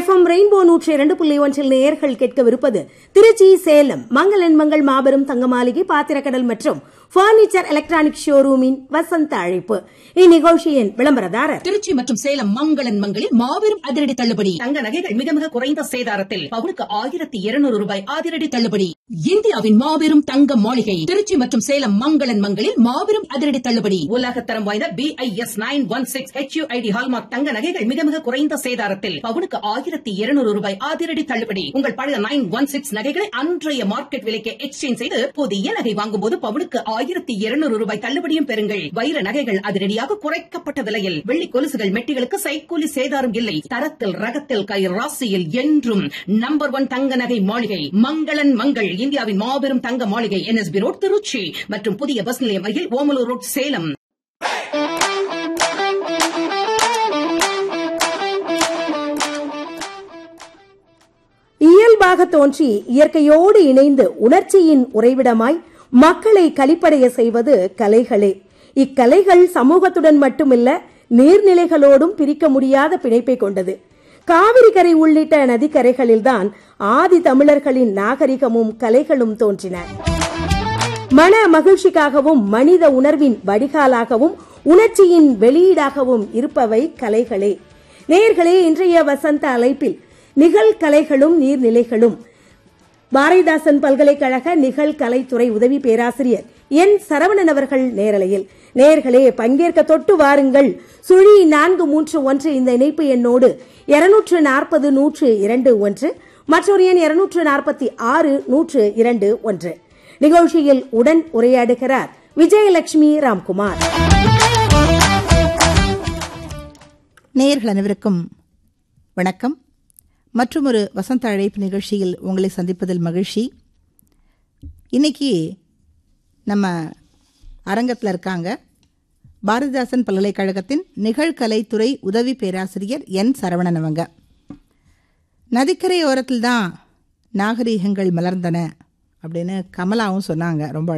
FM rainbow நூற்றி இரண்டு புள்ளி ஒன்றில் நேயர்கள் கேட்கவிருப்பது திருச்சி சேலம் மங்களன் மங்கள் மாபெரும் தங்க மாளிகை பாத்திரக்கடல் மற்றும் பர்னிச்சர் எலக்ட்ரானிக் ஷோரூமின் வசந்த அழைப்பு இந்நிகழ்ச்சியின் விளம்பரதாரர் திருச்சி மற்றும் சேலம் மங்களன் மங்களில் மாபெரும் அதிரடி தள்ளுபடி தங்க நகைகள் மிக மிக குறைந்த சேதாரத்தில் பவுனுக்கு ஆயிரத்தி இருநூறு ரூபாய் அதிரடி தள்ளுபடி இந்தியாவின் மாபெரும் தங்க மாளிகை திருச்சி மற்றும் சேலம் மங்களன் மங்களில் மாபெரும் அதிரடி தள்ளுபடி உலகத்தரம் வாய்ந்த B I S nine one six HUID hallmark தங்க நகைகள் மிக மிக குறைந்த சேதாரத்தில் பவுனுக்கு ஆயிரத்தி இருநூறு ரூபாய் அதிரடி தள்ளுபடி உங்கள் பழைய நைன் ஒன் சிக்ஸ் நகைகளை அன்றைய மார்க்கெட் விலைக்கு எக்ஸ்சேஞ்ச் செய்து புதிய நகை வாங்கும் போது பவுனுக்கு ஆயிரத்தி இருநூறு ரூபாய் தள்ளுபடியும் பெறுங்கள் வைர நகைகள் அதிரடியாக குறைக்கப்பட்ட விலையில் வெள்ளி கொலுசுகள் மெட்டிகளுக்கு சைக்கூலி சேதாரம் இல்லை தரத்தில் ரகத்தில் கை ராசியில் என்றும் நம்பர் ஒன் தங்க நகை மாளிகை மங்களன் மங்கள் இந்தியாவின் மாபெரும் தங்க மாளிகை என்எஸ்பி ரோட் திருச்சி மற்றும் புதிய பஸ் நிலையம் அருகில் ஓமலூர் ரோட் சேலம் இயல்பாக தோன்றி இயற்கையோடு இணைந்து உணர்ச்சியின் உறைவிடமாய் மக்களை கலிப்படைய செய்வது கலைகளே இக்கலைகள் சமூகத்துடன் மட்டுமில்ல நீர்நிலைகளோடும் பிரிக்க முடியாத பிணைப்பை கொண்டது காவிரி கரை உள்ளிட்ட நதிக்கரைகளில்தான் ஆதி தமிழர்களின் நாகரிகமும் கலைகளும் தோன்றின மன மகிழ்ச்சிக்காகவும் மனித உணர்வின் வடிகாலாகவும் உணர்ச்சியின் வெளியீடாகவும் இருப்பவை கலைகளே நேர்களே இன்றைய வசந்த அழைப்பில் நிகழ்கலைகளும் நீர்நிலைகளும் பாரதிதாசன் பல்கலைக்கழக நிகழ்கலைத்துறை உதவி பேராசிரியர் என் சரவணன் அவர்கள் நேரலையில் நேர்களே பங்கேற்க தொட்டு வாருங்கள் சுழி நான்கு மூன்று ஒன்று இந்த இணைப்பு எண்ணோடு இருநூற்று நாற்பது நூற்று இரண்டு ஒன்று மற்றொரு எண் இருநூற்று நாற்பத்தி ஆறு நூற்று இரண்டு ஒன்று நிகழ்ச்சியில் உடன் உரையாடுகிறார் விஜயலட்சுமி ராம்குமார் நேயர்கள் அனைவருக்கும் வணக்கம் மற்றும் ஒரு வசந்த அழைப்பு நிகழ்ச்சியில் உங்களை சந்திப்பதில் மகிழ்ச்சி இன்னைக்கு நம்ம அரங்கத்தில் இருக்காங்க பாரதிதாசன் பல்கலைக்கழகத்தின் நிகழ்கலைத்துறை உதவி பேராசிரியர் என் சரவணன் அவங்க நதிக்கரை ஓரத்தில் தான் நாகரீகங்கள் மலர்ந்தன அப்படின்னு கமலாவும் சொன்னாங்க ரொம்ப